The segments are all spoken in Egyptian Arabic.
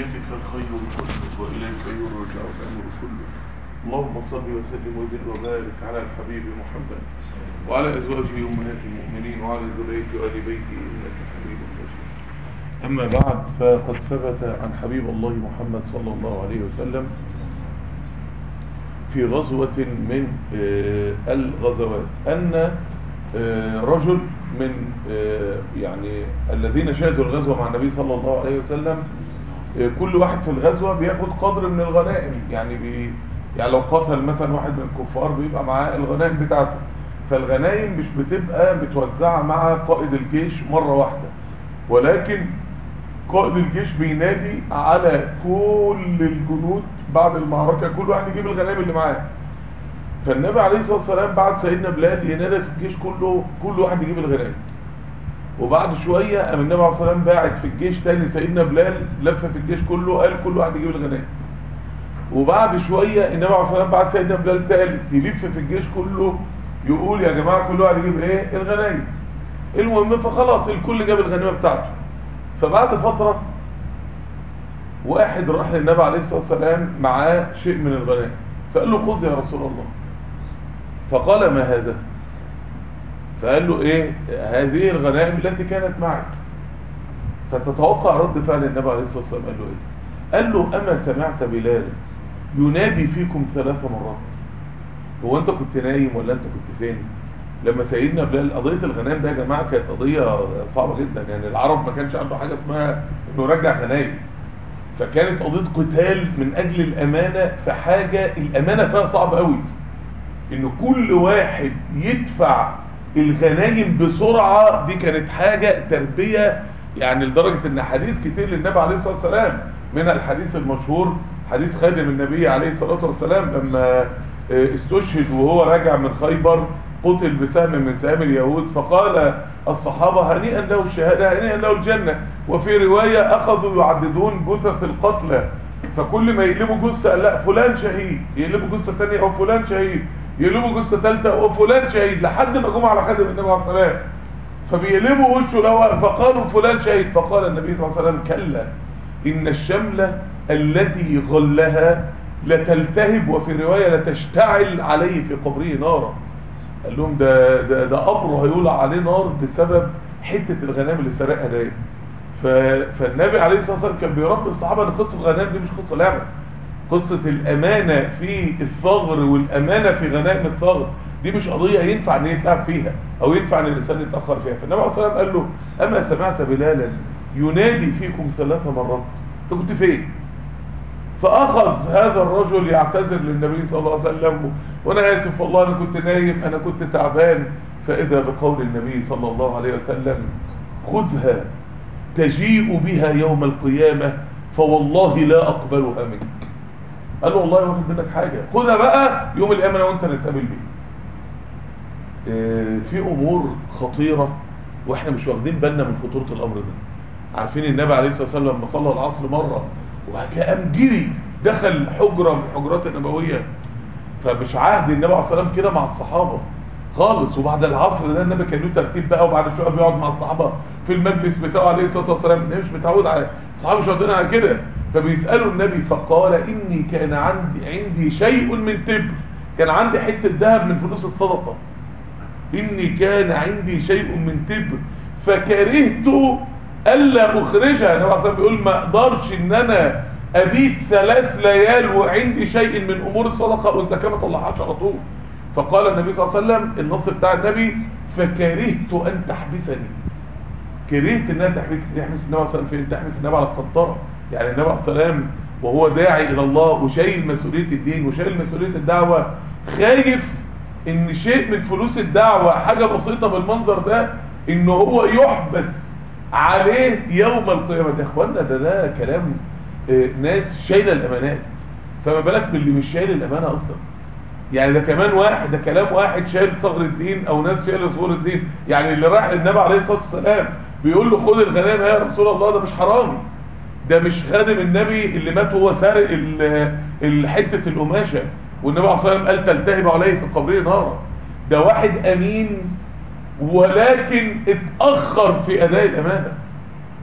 بيدك الخير كله وإليك يرجع الأمر كله اللهم صل وسلم وزد وبارك على الحبيب محمد وعلى أزواجه أمهات المؤمنين وعلى ذريته وآل بيته إنك حميد مجيد أما بعد فقد ثبت عن حبيب الله محمد صلى الله عليه وسلم في غزوة من آه، الغزوات أن آه، رجل من آه، يعني الذين شهدوا الغزوة مع النبي صلى الله عليه وسلم آه، كل واحد في الغزوة بياخد قدر من الغنائم يعني بي يعني لو قتل مثلا واحد من الكفار بيبقى معاه الغنائم بتاعته فالغنائم مش بتبقى متوزعة مع قائد الجيش مرة واحدة ولكن قائد الجيش بينادي على كل الجنود بعد المعركة كل واحد يجيب الغنائم اللي معاه فالنبي عليه الصلاة والسلام بعد سيدنا بلال ينادي في الجيش كله كل واحد يجيب الغنائم وبعد شوية قام النبي عليه الصلاة والسلام باعت في الجيش تاني سيدنا بلال لف في الجيش كله قال كل واحد يجيب الغنائم وبعد شوية النبي عليه الصلاة والسلام بعد سيدنا بلال تالت يلف في الجيش كله يقول يا جماعة كل واحد يجيب ايه الغنائم المهم فخلاص الكل جاب الغنيمة بتاعته فبعد فترة واحد راح للنبي عليه الصلاة والسلام معاه شيء من الغنائم فقال له خذ يا رسول الله فقال ما هذا فقال له ايه هذه الغنائم التي كانت معك فتتوقع رد فعل النبي عليه الصلاة والسلام قال له ايه قال له اما سمعت بلال ينادي فيكم ثلاث مرات هو انت كنت نايم ولا انت كنت فين لما سيدنا بلال قضية الغنائم ده يا جماعة كانت قضية صعبة جدا يعني العرب ما كانش عنده حاجة اسمها انه يرجع غنائم فكانت قضية قتال من اجل الامانة في حاجة الامانة فيها صعب قوي ان كل واحد يدفع الغنايم بسرعة دي كانت حاجة تربية يعني لدرجة ان حديث كتير للنبي عليه الصلاة والسلام من الحديث المشهور حديث خادم النبي عليه الصلاة والسلام لما استشهد وهو راجع من خيبر قتل بسهم من سهام اليهود فقال الصحابة هنيئا له الشهادة هنيئا له الجنة وفي رواية أخذوا يعددون جثث القتلى فكل ما يقلبوا جثة قال لا فلان شهيد يقلبوا جثة تانية أو فلان شهيد يقلبوا جثة تالتة وفلان شهيد لحد ما جم على خادم النبي عليه الصلاة والسلام فبيقلبوا وشه له فقالوا فلان شهيد فقال النبي صلى الله عليه وسلم كلا إن الشملة التي غلها لتلتهب وفي رواية لتشتعل عليه في قبره نارا قال لهم ده ده ده قبره هيولع عليه نار بسبب حته الغنائم اللي سرقها ديت فالنبي عليه الصلاه والسلام كان بيربي الصحابه ان قصه الغنائم دي مش قصه لعبه قصه الامانه في الثغر والامانه في غنائم الثغر دي مش قضيه ينفع ان يتلعب فيها او ينفع ان الانسان يتاخر فيها فالنبي عليه الصلاه والسلام قال له اما سمعت بلالا ينادي فيكم ثلاث مرات انت كنت فين فأخذ هذا الرجل يعتذر للنبي صلى الله عليه وسلم وأنا آسف والله أنا كنت نايم أنا كنت تعبان فإذا بقول النبي صلى الله عليه وسلم خذها تجيء بها يوم القيامة فوالله لا أقبلها منك قال له والله واخد منك حاجة خذها بقى يوم القيامة وانت نتقابل بيه في أمور خطيرة وإحنا مش واخدين بالنا من خطورة الأمر ده عارفين النبي عليه الصلاة والسلام لما صلى العصر مرة وكأن جري دخل حجرة من الحجرات النبوية فمش عهد النبي عليه الصلاة والسلام كده مع الصحابة خالص وبعد العصر ده النبي كان له ترتيب بقى وبعد شويه بيقعد مع الصحابه في المجلس بتاعه عليه الصلاه والسلام النبي مش متعود على الصحابه مش واخدين على كده فبيسالوا النبي فقال اني كان عندي عندي شيء من تبر كان عندي حته ذهب من فلوس الصدقه اني كان عندي شيء من تبر فكرهت الا اخرجها النبي عليه بيقول ما اقدرش ان انا ابيت ثلاث ليال وعندي شيء من امور الصدقه والزكاه ما طلعهاش على طول فقال النبي صلى الله عليه وسلم النص بتاع النبي فكرهت ان تحبسني كرهت ان انا تحبس تحبس النبي صلى الله عليه وسلم فين تحبس النبي على القنطره يعني النبي عليه السلام وهو داعي الى الله وشايل مسؤوليه الدين وشايل مسؤوليه الدعوه خايف ان شيء من فلوس الدعوه حاجه بسيطه بالمنظر ده ان هو يحبس عليه يوم القيامة يا اخوانا ده ده كلام اه ناس شايلة الامانات فما بالك باللي مش شايل الامانة اصلا يعني ده كمان واحد ده كلام واحد شايل صغر الدين او ناس شايل صغر الدين يعني اللي راح للنبي عليه الصلاة والسلام بيقول له خد الغنائم يا رسول الله ده مش حرامي ده مش خادم النبي اللي مات وهو سارق حتة القماشة والنبي عليه الصلاة والسلام قال تلتهب عليه في قبره نارا ده واحد امين ولكن اتأخر في أداء الأمانة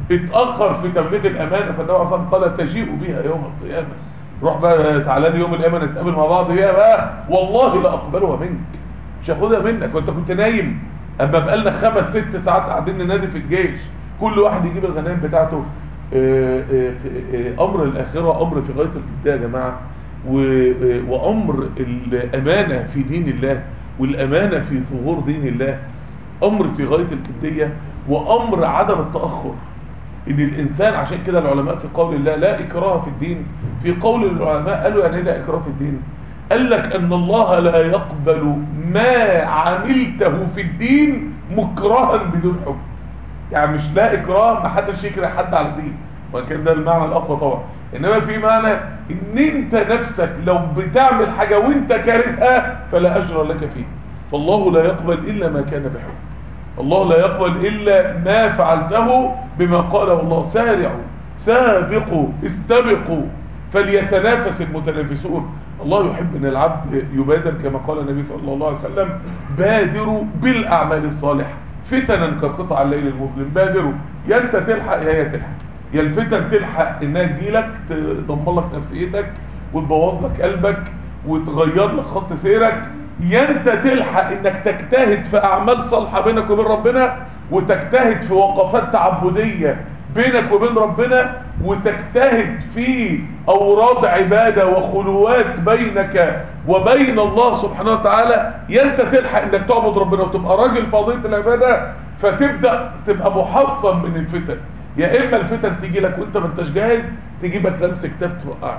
اتأخر في تبليغ الأمانة فالنبي عليه الصلاة والسلام قال تجيء بها يوم القيامة روح بقى تعالى لي يوم القيامة نتقابل مع بعض بيها بقى والله لا أقبلها منك مش هاخدها منك وانت كنت نايم اما بقالنا خمس ست ساعات قاعدين ننادي في الجيش كل واحد يجيب الغنائم بتاعته آه، آه، آه، امر الاخره امر في غايه الجديه يا جماعه و- آه، وامر الامانه في دين الله والامانه في ظهور دين الله امر في غايه الجديه وامر عدم التاخر ان الانسان عشان كده العلماء في قول الله لا اكراه في الدين في قول العلماء قالوا يعني إيه لا اكراه في الدين قال لك ان الله لا يقبل ما عملته في الدين مكرها بدون حكم يعني مش لا اكراه ما حدش يكره حد على الدين وان كان ده المعنى الاقوى طبعا انما في معنى ان انت نفسك لو بتعمل حاجه وانت كارهها فلا اجر لك فيه فالله لا يقبل الا ما كان بحكم الله لا يقبل إلا ما فعلته بما قاله الله سارعوا سابقوا استبقوا فليتنافس المتنافسون الله يحب ان العبد يبادر كما قال النبي صلى الله عليه وسلم بادروا بالاعمال الصالحه فتنا كقطع الليل المظلم بادروا يا انت تلحق يا هي تلحق يا الفتن تلحق انها تجيلك تدمر لك نفسيتك وتبوظ لك قلبك وتغير لك خط سيرك يا انت تلحق انك تجتهد في اعمال صالحه بينك وبين ربنا وتجتهد في وقفات تعبديه بينك وبين ربنا وتجتهد في اوراد عباده وخلوات بينك وبين الله سبحانه وتعالى يا انت تلحق انك تعبد ربنا وتبقى راجل فاضيه العباده فتبدا تبقى محصن من الفتن يا اما الفتن تيجي لك وانت ما انتش جاهز تجيبك لمس كتاب توقعك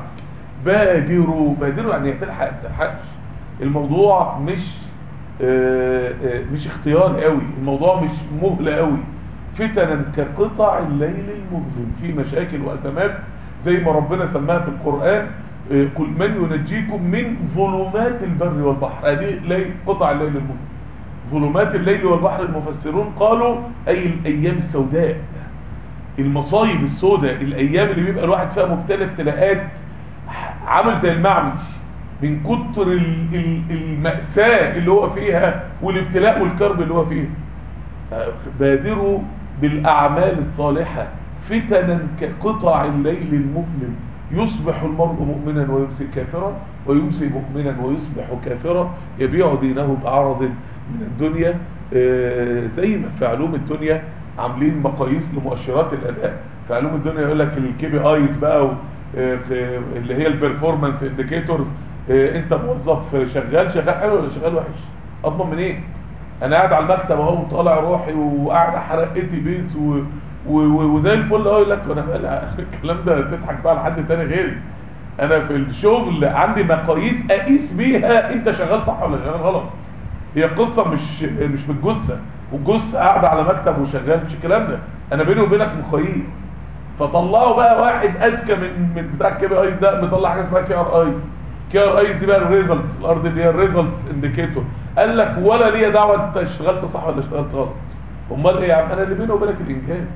بادروا بادروا يعني تلحق ما تلحقش الموضوع مش آه، آه، مش اختيار قوي الموضوع مش مهلة قوي فتنا كقطع الليل المظلم في مشاكل وأزمات زي ما ربنا سماها في القرآن آه، قل من ينجيكم من ظلمات البر والبحر هذه لي- قطع الليل المظلم ظلمات الليل والبحر المفسرون قالوا أي الأيام السوداء المصايب السوداء الأيام اللي بيبقى الواحد فيها مبتلى ابتلاءات عامل زي المعمش من كتر ال- ال- المأساة اللي هو فيها والابتلاء والكرب اللي هو فيه بادروا بالأعمال الصالحة فتنا كقطع الليل المظلم يصبح المرء مؤمنا ويمسي كافرا ويمسي مؤمنا ويصبح كافرا يبيع دينه بعرض من الدنيا آه، زي ما في علوم الدنيا عاملين مقاييس لمؤشرات الأداء في علوم الدنيا يقول لك الكي بي ايز بقى و- آه، في اللي هي البرفورمانس انديكيتورز انت موظف شغال شغال حلو ولا شغال وحش اضمن منين إيه؟ انا قاعد على المكتب اهو وطالع روحي وقاعد احرق ايتي بيس و... و... و... وزي الفل اهو يقول لك انا بقى الكلام ده تضحك بقى لحد تاني غيري انا في الشغل عندي مقاييس اقيس بيها انت شغال صح ولا شغال غلط هي قصه مش مش بالجثه والجثه قاعده على مكتب وشغال مش الكلام ده انا بيني وبينك مقاييس فطلعوا بقى واحد اذكى من من بتاع الكي بي ايز ده مطلع حاجه اسمها كي ار اي كي ار ايز دي بقى الريزلتس الارض اللي هي الريزلتس انديكيتور قال لك ولا ليا دعوه انت اشتغلت صح ولا اشتغلت غلط امال ايه يا عم انا اللي بيني وبينك الانجاز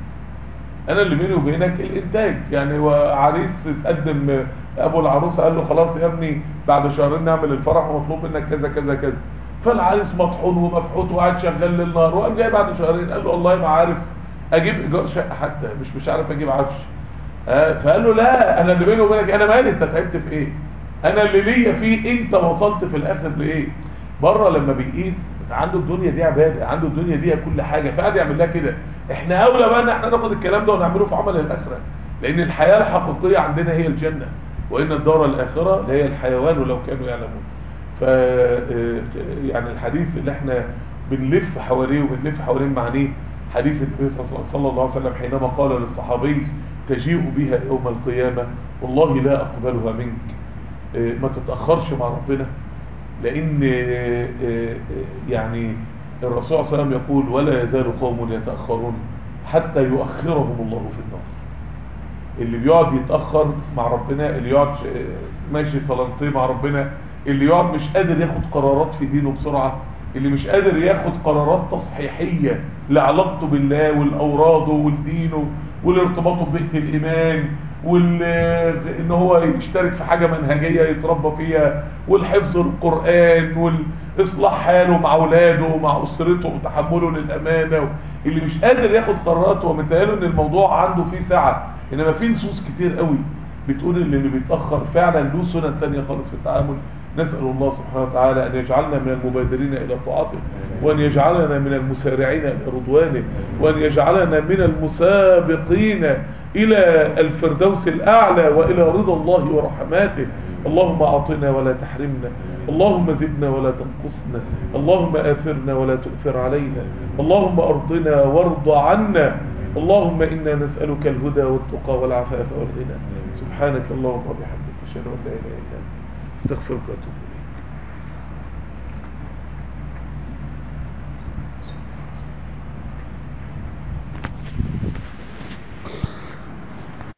انا اللي بيني وبينك الانتاج يعني هو عريس اتقدم ابو العروسه قال له خلاص يا ابني بعد شهرين نعمل الفرح ومطلوب منك كذا كذا كذا فالعريس مطحون ومفحوط وقاعد شغال ليل نهار وقام جاي بعد شهرين قال له والله ما عارف اجيب ايجار شقه حتى مش مش عارف اجيب عفش آه، فقال له لا انا اللي بيني وبينك انا مالي انت تعبت في ايه انا اللي ليا فيه انت وصلت في الاخر لايه بره لما بيقيس عنده الدنيا دي عباده عنده الدنيا دي كل حاجه فقعد يعمل لها كده احنا اولى بقى ان ااحنا ناخد الكلام ده ونعمله في عمل الاخره لان الحياه الحقيقيه عندنا هي الجنه وان الدار الاخره هي الحيوان ولو كانوا يعلمون ف آه، يعني الحديث اللي احنا بنلف حواليه وبنلف حوالين معانيه حديث النبي صلى- صلى الله عليه وسلم حينما قال للصحابي تجيء بها يوم القيامة والله لا أقبلها منك آه، ما تتأخرش مع ربنا لأن آه، آه، يعني الرسول صلى الله عليه وسلم يقول ولا يزال قوم يتأخرون حتى يؤخرهم الله في النار اللي بيقعد يتأخر مع ربنا اللي يقعد ش- ماشي صلانسي مع ربنا اللي يقعد مش قادر ياخد قرارات في دينه بسرعة اللي مش قادر ياخد قرارات تصحيحية لعلاقته بالله والأوراده والدينه والارتباطه ببيئة الإيمان وان هو يشترك في حاجة منهجية يتربى فيها والحفظ القرآن والاصلاح حاله مع اولاده ومع اسرته وتحمله للامانة اللي مش قادر ياخد قرارات ومتهيأله ان الموضوع عنده فيه سعة انما في نصوص كتير قوي بتقول ان اللي بيتأخر فعلا له سنن تانية خالص في التعامل نسأل الله سبحانه وتعالى أن يجعلنا من المبادرين إلى طاعته وأن يجعلنا من المسارعين إلى رضوانه وأن يجعلنا من المسابقين إلى الفردوس الأعلى وإلى رضا الله ورحماته اللهم أعطنا ولا تحرمنا اللهم زدنا ولا تنقصنا اللهم آثرنا ولا تؤثر علينا اللهم أرضنا وارض عنا اللهم إنا نسألك الهدى والتقى والعفاف والغنى سبحانك اللهم وبحمدك أشهد أن لا إله إلا أنت استغفرك واتوب اليك